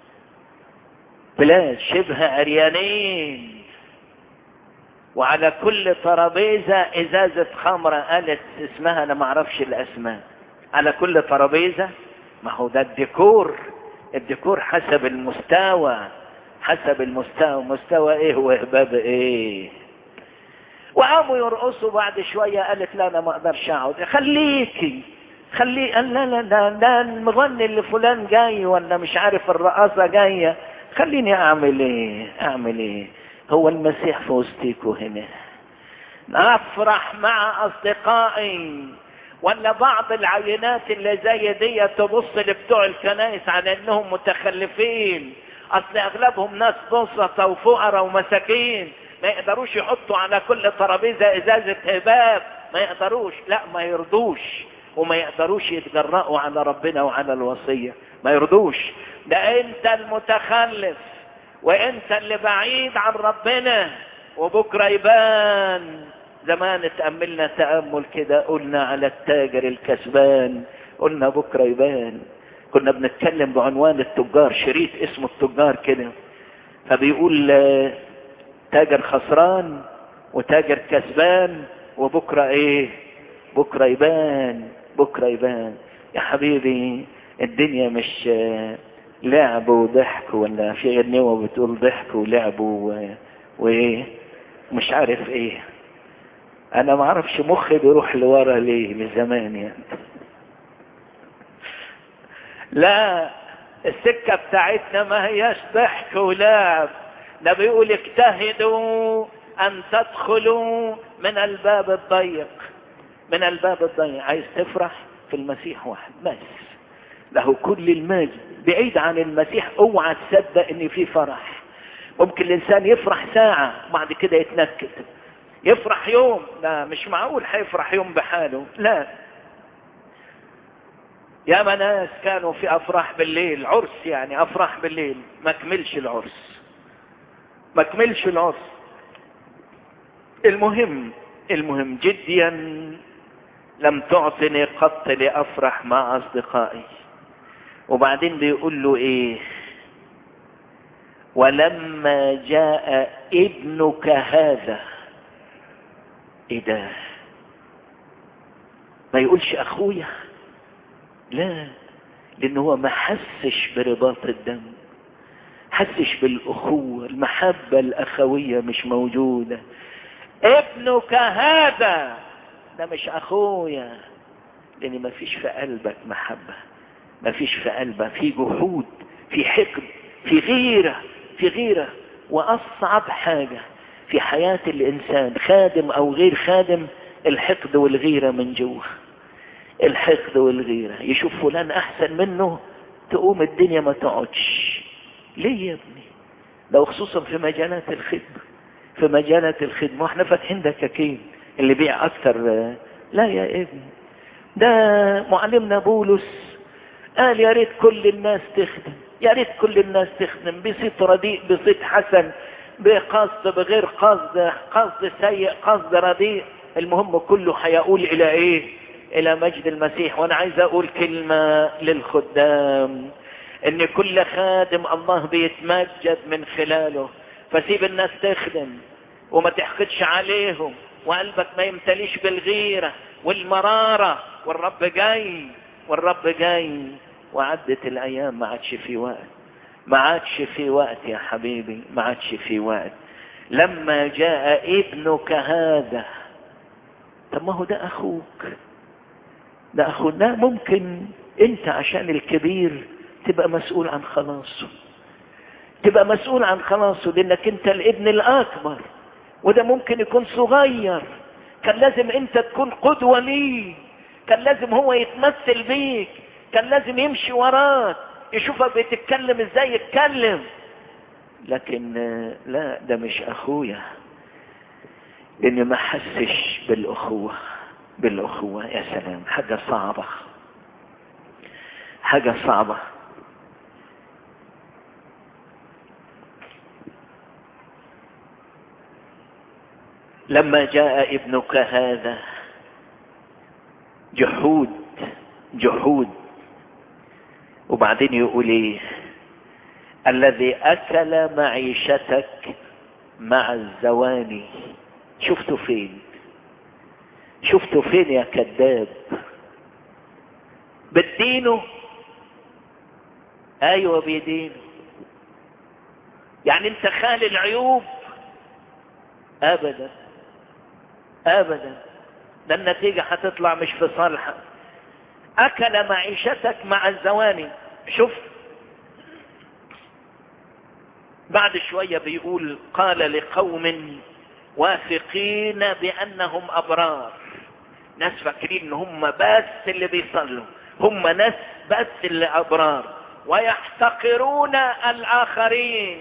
بلاج شبه عريانين وعلى كل ترابيزة ازازة خمرة قالت اسمها انا معرفش الاسماء على كل ترابيزة ما هو ده الديكور الديكور حسب المستوى حسب المستوى مستوى ايه وهباب ايه وقاموا يرقصوا بعد شوية قالت لا انا ما اقدرش اقعد خليكي خليه قال لا لا لا ده المغني اللي فلان جاي ولا مش عارف الرقاصة جاية خليني اعمل ايه اعمل ايه هو المسيح في وسطيكوا هنا افرح مع اصدقائي ولا بعض العينات اللي زي دي تبص لبتوع الكنائس على انهم متخلفين اصل اغلبهم ناس بسطة وفقراء ومساكين ما يقدروش يحطوا على كل ترابيزة ازازة هباب ما يقدروش لا ما يرضوش وما يقدروش يتجرأوا على ربنا وعلى الوصية ما يرضوش ده انت المتخلف وانت اللي بعيد عن ربنا وبكرة يبان زمان اتأملنا تأمل كده قلنا على التاجر الكسبان قلنا بكرة يبان كنا بنتكلم بعنوان التجار شريط اسمه التجار كده فبيقول تاجر خسران وتاجر كسبان وبكرة ايه بكرة يبان بكرة يبان يا حبيبي الدنيا مش لعب وضحك ولا في غنيوة بتقول ضحك ولعب وايه مش عارف ايه انا ما اعرفش مخي بيروح لورا ليه لزمان يعني لا السكة بتاعتنا ما هياش ضحك ولعب ده بيقول اجتهدوا ان تدخلوا من الباب الضيق من الباب الضيق عايز تفرح في المسيح واحد بس له كل المجد بعيد عن المسيح اوعى تصدق ان في فرح ممكن الانسان يفرح ساعة بعد كده يتنكد يفرح يوم لا مش معقول هيفرح يوم بحاله لا يا ناس كانوا في افراح بالليل عرس يعني افراح بالليل ما كملش العرس ما كملش العرس المهم المهم جديا لم تعطني قط لافرح مع اصدقائي وبعدين بيقول له ايه ولما جاء ابنك هذا ايه ده ما يقولش اخويا لا لان هو ما حسش برباط الدم حسش بالاخوة المحبة الاخوية مش موجودة ابنك هذا ده مش اخويا لان ما فيش في قلبك محبة ما فيش في قلبك في جحود في حقد في غيرة في غيرة واصعب حاجة في حياة الانسان خادم او غير خادم الحقد والغيرة من جوه الحقد والغيرة يشوف فلان احسن منه تقوم الدنيا ما تقعدش ليه يا ابني لو خصوصا في مجالات الخدمة في مجالات الخدمة واحنا فاتحين دكاكين اللي بيع اكتر لا يا ابني ده معلمنا بولس قال يا ريت كل الناس تخدم يا ريت كل الناس تخدم بصيت رديء بصيت حسن بقصد بغير قصد قصد سيء قصد رديء المهم كله هيقول الى ايه الى مجد المسيح وانا عايز اقول كلمة للخدام ان كل خادم الله بيتمجد من خلاله فسيب الناس تخدم وما تحقدش عليهم وقلبك ما يمتليش بالغيرة والمرارة والرب جاي والرب جاي وعدت الايام ما عادش في وقت ما عادش في وقت يا حبيبي ما عادش في وقت لما جاء ابنك هذا طب ما هو ده اخوك ده اخونا ممكن انت عشان الكبير تبقى مسؤول عن خلاصه تبقى مسؤول عن خلاصه لانك انت الابن الاكبر وده ممكن يكون صغير كان لازم انت تكون قدوة ليه كان لازم هو يتمثل بيك كان لازم يمشي وراك يشوفك بتتكلم ازاي يتكلم لكن لا ده مش اخويا لان ما حسش بالاخوة بالاخوة يا سلام حاجة صعبة حاجة صعبة لما جاء ابنك هذا جحود جحود وبعدين يقول ايه الذي اكل معيشتك مع الزواني شفته فين شفته فين يا كذاب بتدينه ايوه بيدينه يعني انت خالي العيوب ابدا ابدا ده النتيجة هتطلع مش في صالحك اكل معيشتك مع الزواني شوف بعد شوية بيقول قال لقوم واثقين بانهم ابرار ناس فاكرين ان هم بس اللي بيصلوا هم ناس بس اللي ابرار ويحتقرون الاخرين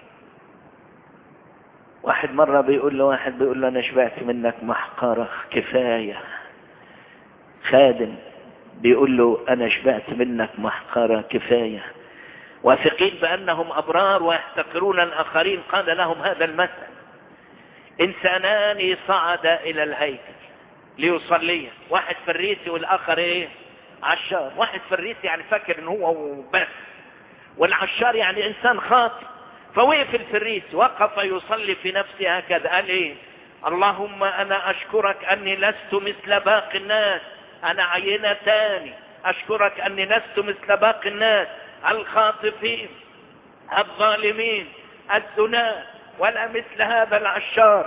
واحد مرة بيقول له واحد بيقول له انا شبعت منك محقرة كفاية خادم بيقول له انا شبعت منك محقرة كفاية واثقين بانهم ابرار ويحتقرون الاخرين قال لهم هذا المثل انسانان صعدا الى الهيكل ليصليا واحد فريسي والاخر ايه عشار واحد فريسي يعني فاكر ان هو بس والعشار يعني انسان خاطئ فوقف الفريسي وقف يصلي في نفسه هكذا قال ايه اللهم انا اشكرك اني لست مثل باقي الناس انا عينة تاني اشكرك اني لست مثل باقي الناس الخاطفين الظالمين الزنا ولا مثل هذا العشار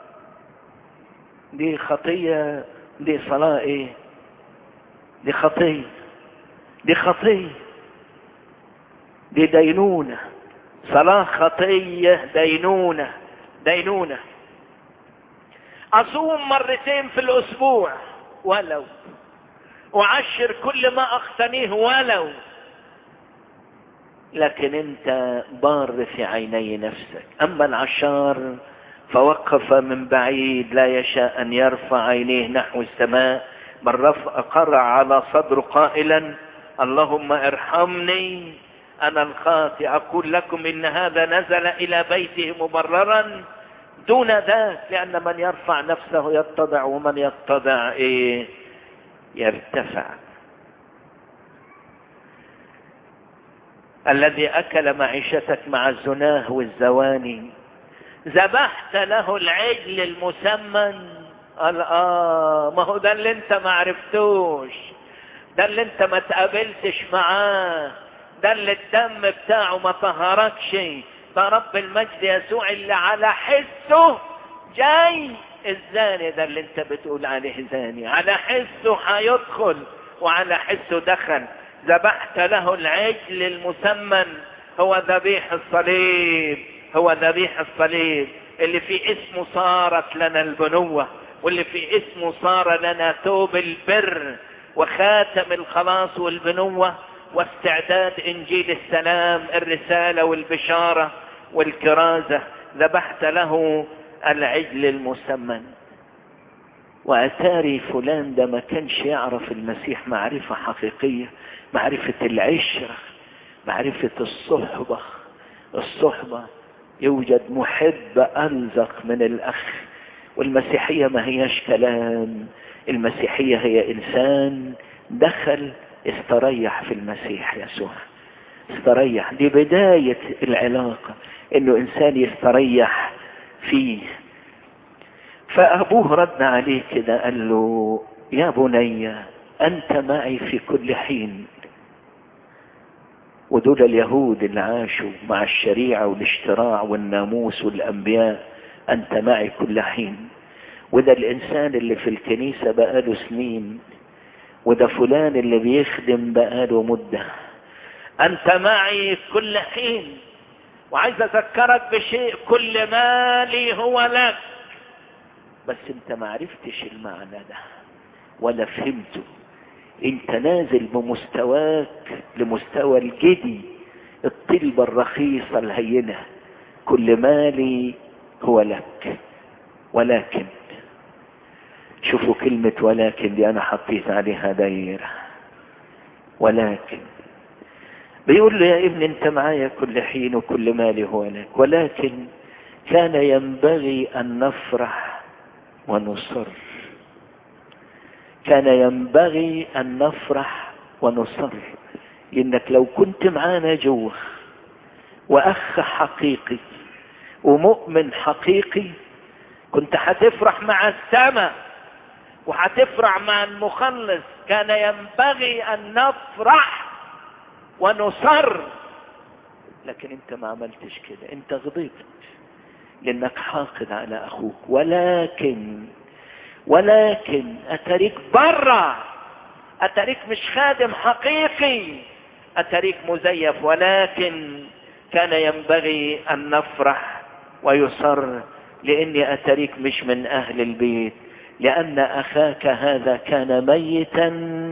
دي خطية دي صلاة ايه دي خطية دي خطية دي دينونة صلاة خطية دينونة دينونة أصوم مرتين في الأسبوع ولو أعشر كل ما أقتنيه ولو لكن أنت بار في عيني نفسك أما العشار فوقف من بعيد لا يشاء أن يرفع عينيه نحو السماء بل رفع قرع على صدره قائلا اللهم ارحمني أنا الخاطئ أقول لكم إن هذا نزل إلى بيته مبررا دون ذاك لأن من يرفع نفسه يتضع ومن يتضع إيه يرتفع الذي أكل معيشتك مع الزناه والزواني ذبحت له العجل المسمن قال آه ما هو ده اللي انت ما عرفتوش ده اللي انت ما تقابلتش معاه ده اللي الدم بتاعه ما طهركش ده رب المجد يسوع اللي على حسه جاي الزاني ده اللي انت بتقول عليه زاني على حسه هيدخل وعلى حسه دخل ذبحت له العجل المسمن هو ذبيح الصليب هو ذبيح الصليب اللي في اسمه صارت لنا البنوة واللي في اسمه صار لنا ثوب البر وخاتم الخلاص والبنوة واستعداد انجيل السلام الرسالة والبشارة والكرازة ذبحت له العجل المسمن واتاري فلان ده ما كانش يعرف المسيح معرفة حقيقية معرفة العشرة معرفة الصحبة الصحبة يوجد محب ألزق من الأخ والمسيحية ما هياش كلام المسيحية هي إنسان دخل استريح في المسيح يسوع استريح دي بداية العلاقة انه انسان يستريح فيه فابوه رد عليه كده قال له يا بني انت معي في كل حين ودول اليهود اللي عاشوا مع الشريعة والاشتراع والناموس والانبياء انت معي كل حين وده الانسان اللي في الكنيسة بقاله سنين وده فلان اللي بيخدم بقاله مدة انت معي كل حين وعايز اذكرك بشيء كل مالي هو لك بس انت ما عرفتش المعنى ده ولا فهمته انت نازل بمستواك لمستوى الجدي الطلبة الرخيصة الهينة كل مالي هو لك ولكن شوفوا كلمة ولكن دي انا حطيت عليها دايرة ولكن بيقول له يا ابني انت معايا كل حين وكل مالي هو لك ولكن كان ينبغي ان نفرح ونصر كان ينبغي ان نفرح ونصر لانك لو كنت معانا جوه واخ حقيقي ومؤمن حقيقي كنت هتفرح مع السماء وهتفرح مع المخلص كان ينبغي ان نفرح ونصر لكن انت ما عملتش كده انت غضبت لانك حاقد على اخوك ولكن ولكن اتريك برا اتريك مش خادم حقيقي اتريك مزيف ولكن كان ينبغي ان نفرح ويصر لاني اتريك مش من اهل البيت لان اخاك هذا كان ميتا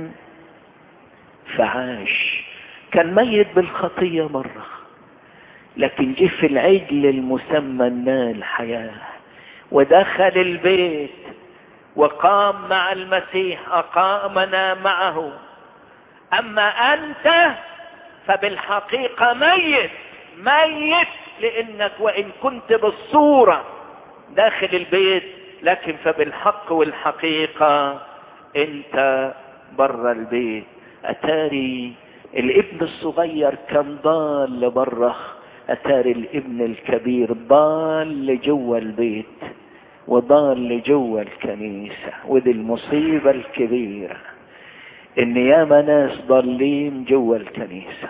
فعاش كان ميت بالخطيه مره لكن جه في العجل المسمى النال حياه ودخل البيت وقام مع المسيح اقامنا معه اما انت فبالحقيقه ميت ميت لانك وان كنت بالصوره داخل البيت لكن فبالحق والحقيقه انت بره البيت اتاري الابن الصغير كان ضال بره اتاري الابن الكبير ضال جوه البيت وضال جوه الكنيسة ودي المصيبة الكبيرة ان ياما ناس ضالين جوه الكنيسة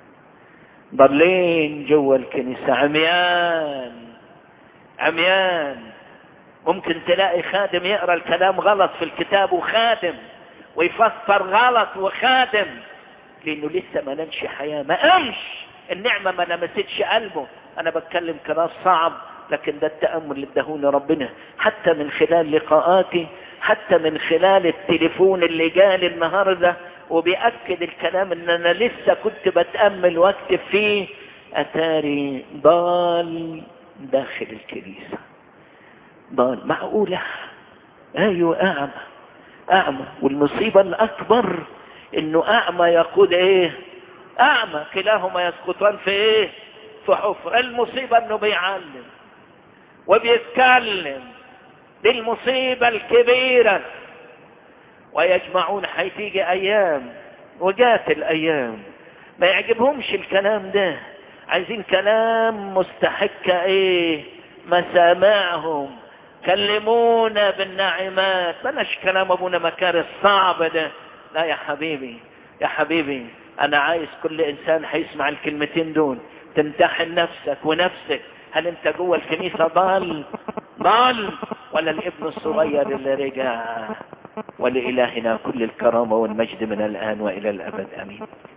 ضالين جوه الكنيسة عميان عميان ممكن تلاقي خادم يقرا الكلام غلط في الكتاب وخادم ويفسر غلط وخادم لانه لسه ما نمشي حياه ما قامش النعمه ما لمستش قلبه انا بتكلم كلام صعب لكن ده التامل اللي اداهوني ربنا حتى من خلال لقاءاتي حتى من خلال التليفون اللي جالي النهارده وبيأكد الكلام ان انا لسه كنت بتأمل واكتب فيه اتاري ضال داخل الكنيسة ضال معقولة ايوه اعمى اعمى والمصيبة الاكبر انه اعمى يقول ايه اعمى كلاهما يسقطان في ايه في حفر المصيبة انه بيعلم وبيتكلم دي المصيبة الكبيرة ويجمعون حيتيجي ايام وجات الايام ما يعجبهمش الكلام ده عايزين كلام مستحق ايه مسامعهم كلمونا بالناعمات بلاش كلام ابونا مكار الصعب ده لا يا حبيبي يا حبيبي انا عايز كل انسان هيسمع الكلمتين دول تمتحن نفسك ونفسك هل انت جوه الكنيسة ضال ضال ولا الابن الصغير اللي رجع ولإلهنا كل الكرامة والمجد من الآن وإلى الأبد أمين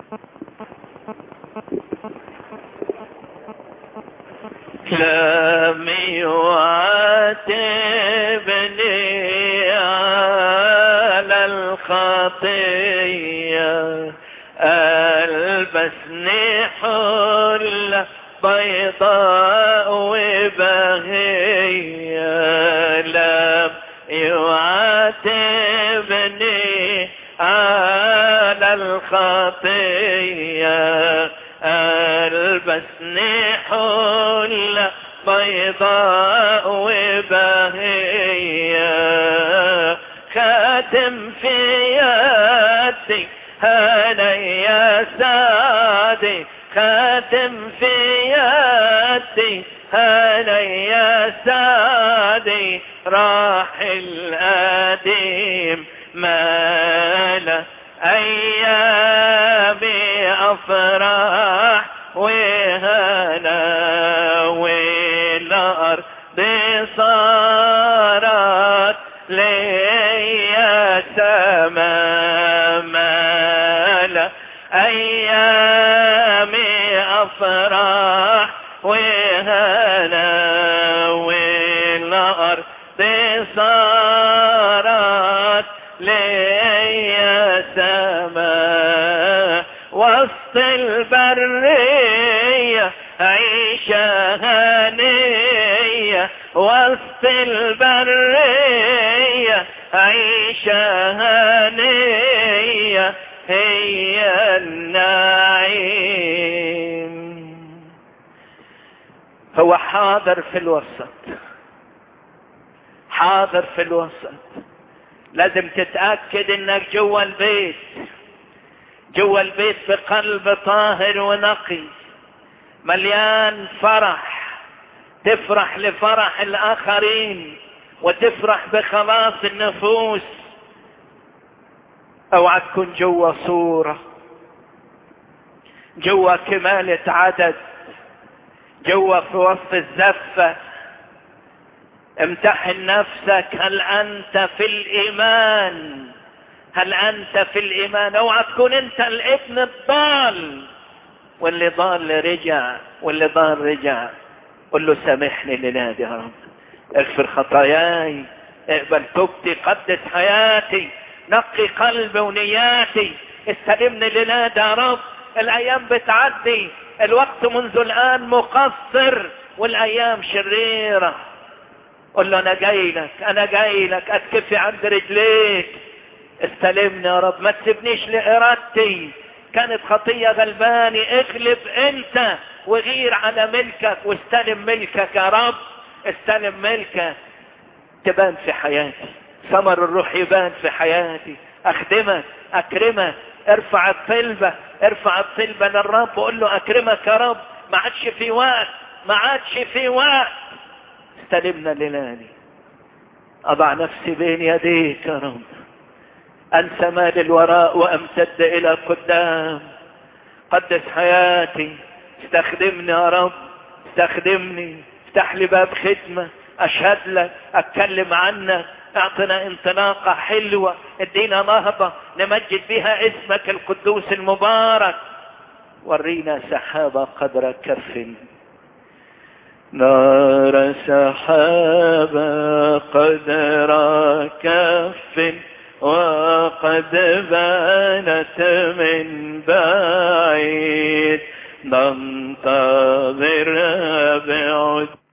لم يعاتبني على الخطية ألبسني حلة بيضاء وبهية لم يعاتبني على الخطية ألبسني حلة بيضاء وبهية خاتم في يدي هلا يا سادي خاتم في يدي هلا يا سادي راح القديم مالا ايامي افراح وهنا والارض صارت ليا سما مالا ايامي افراح وهنا والارض صارت ليا سما وسط البرية عيشة هنية وسط البرية عيشة هنية هي النعيم هو حاضر في الوسط حاضر في الوسط لازم تتأكد انك جوا البيت جوا البيت بقلب طاهر ونقي مليان فرح تفرح لفرح الاخرين وتفرح بخلاص النفوس اوعى تكون جوا صورة جوا كمالة عدد جوا في وسط الزفة امتحن نفسك هل انت في الايمان هل انت في الايمان اوعى تكون انت الابن الضال واللي ضال رجع واللي ضال رجع قل له سامحني لنادي يا رب اغفر خطاياي اقبل توبتي قدس حياتي نقي قلبي ونياتي استلمني لنادي يا رب الايام بتعدي الوقت منذ الان مقصر والايام شريره قل له انا جاي لك انا جاي لك اتكفي عند رجليك استلمني يا رب ما تسيبنيش لارادتي كانت خطية غلباني اغلب انت وغير على ملكك واستلم ملكك يا رب استلم ملكك تبان في حياتي ثمر الروح يبان في حياتي اخدمك اكرمك ارفع الطلبة ارفع الطلبة للرب وقول له اكرمك يا رب ما عادش في وقت ما عادش في وقت استلمنا ليلاني اضع نفسي بين يديك يا رب انسى ما للوراء وامتد الى القدام قدس حياتي استخدمني يا رب استخدمني افتح لي باب خدمة اشهد لك اتكلم عنك اعطنا انطلاقة حلوة ادينا نهضة نمجد بها اسمك القدوس المبارك ورينا سحابة قدر كف نار سحابة قدر كف وقد بانت من بعيد ننتظر بعد